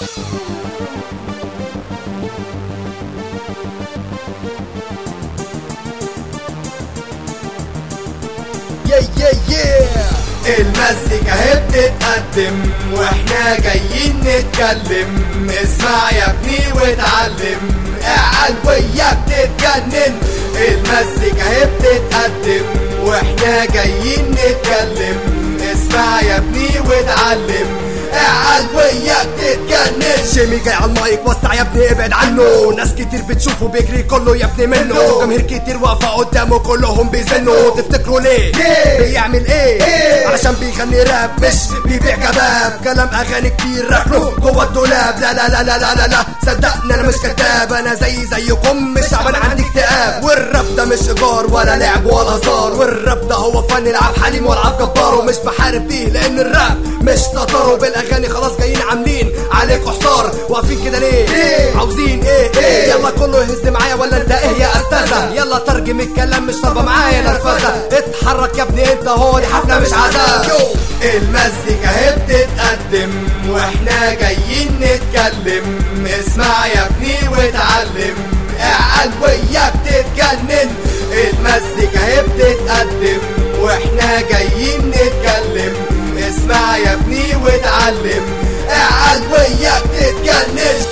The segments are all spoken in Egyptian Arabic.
يا يا يا المزيكا هي بتتقدم واحنا جايين نتكلم اسمع يا ابني واتعلم اعقل ويا بتتجنن المزيكا هي بتتقدم واحنا جايين نتكلم اسمع يا ابني واتعلم اعقل ويا بتتجنن شيمي جاي على المايك وسع يا ابني ابعد عنه ناس كتير بتشوفه بيجري كله يا ابني منه جماهير كتير واقفه قدامه كلهم بيزنوا تفتكروا ليه ليه؟ بيعمل ايه إيه؟ علشان بيغني راب مش بيبيع كباب كلام اغاني كتير ركنه جوه الدولاب لا لا لا لا لا لا, لا. صدقني انا مش كذاب انا زي زيكم مش تعبان عندي اكتئاب والراب ده مش ايجار ولا لعب ولا هزار والراب ده هو فن العب حليم والعب جبار ومش بحارب بيه لان الراب مش تطر بالاغاني خلاص جايين عاملين عليكوا حصار واقفين كده ليه ليه؟ عاوزين ايه ايه يلا كله يهز معايا ولا انت ايه يا استاذه يلا ترجم الكلام مش طالبه معايا نرفزه اتحرك يا ابني انت هو دي حفله مش عذاب يو المزيكا هي بتتقدم واحنا جايين نتكلم اسمع يا ابني واتعلم اعقل ويا بتتجنن المزيكا هي بتتقدم واحنا جايين نتكلم اسمع يا ابني واتعلم اعقل ويا بتتجنن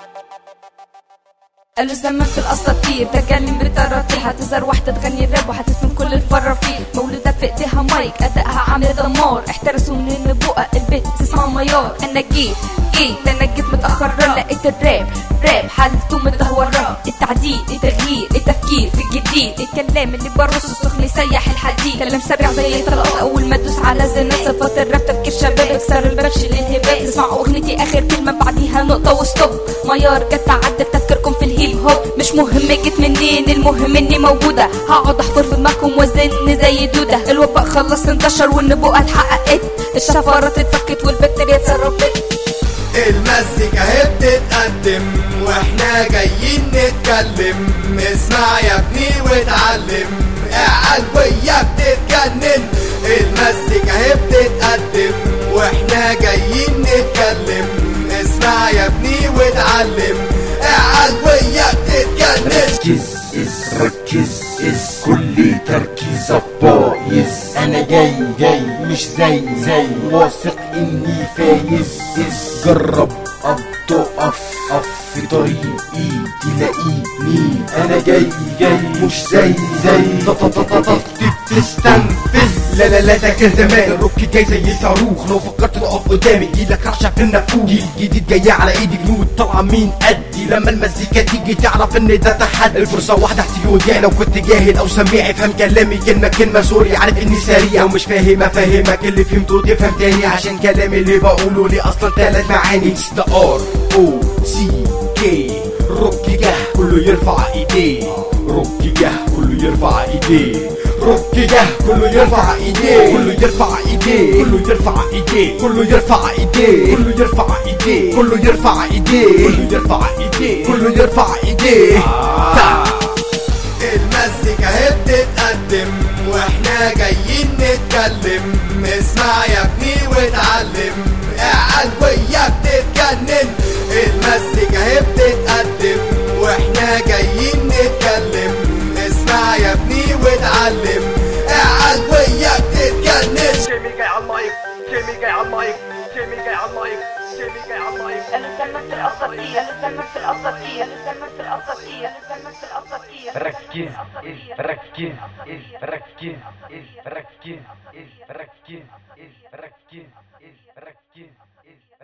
قالوا زمان في الاساطير تكلم بالتراتيل هتظهر واحده تغني راب وهتفهم كل الفرافير مولوده في ايديها مايك ادائها عامل دمار احترسوا من النبوءه البيت اسمها ميار انا جيت جيت انا جيت متاخر لقيت الراب راب حالته متدهوره التعديل التغيير التفكير في الجديد الكلام اللي برص السخن يسيح الحديد كلام سريع زي طلقات اول ما تدوس على زناد صفات الراب تفكير شباب اكسر الباب شيل الهباب اسمعوا اغنيتي اخر كلمه بعديها نقطه وستوب ميار جت تعدل تفكيركم في الهيب هوب مش مهم جيت منين المهم اني موجوده هقعد احفر في دماغكم وازن زي دوده الوباء خلص انتشر والنبوءه اتحققت الشفرات اتفكت والبكتيريا اتسربت المزيكا هي بتتقدم واحنا جايين نتكلم اسمع يا ابني واتعلم اعقل ويا بتتجنن المزيكا هي بتتقدم واحنا جايين نتكلم اسمع يا ابني واتعلم اعقل ويا بتتجنن ركز إز ركز إز كل تركيزك بايظ أنا جاي جاي مش زي زي واثق إني فايز إز جرب أب تقف أف في طريقي تلاقيني أنا جاي جاي مش زي زي طططططط تستنفذ لا لا لا ده كان زمان الروك جاي زي صاروخ لو فكرت تقف قدامي ايدك رشا في النافوخ جيل جديد جاي على ايدي جنود طالعه مين قدي لما المزيكا تيجي تعرف ان ده تحدي الفرصه واحده احتياجي لو كنت جاهل او سميع افهم كلامي كلمه كلمه سوري عارف اني سريع ومش فاهم افهمك اللي فهمته تفهم تاني عشان كلامي اللي بقوله لي اصلا تلات معاني اتس ذا ار او سي كي روك جه كله يرفع ايديه روك جه كله يرفع ايديه روك جه كله يرفع ايديه كله يرفع ايديه كله يرفع ايديه كله يرفع ايديه كله يرفع ايديه كله يرفع ايديه كله يرفع ايديه كله يرفع ايديه المزيكا هي بتتقدم واحنا جايين نتكلم اسمع يا ابني واتعلم اعقل ويا بتتجنن المزيكا هي بتتقدم واحنا جايين نتكلم اسمع يا ابني واتعلم اعقل ويا بتتجنن شيمي جاي على المايك شيمي جاي على المايك شيمي جاي على المايك شيمي جاي على المايك قالوا زمان في الاساطير قالوا زمان في الاساطير قالوا زمان في الاساطير قالوا زمان في الاساطير ركز ركز ركز ركز ركز ركز ركز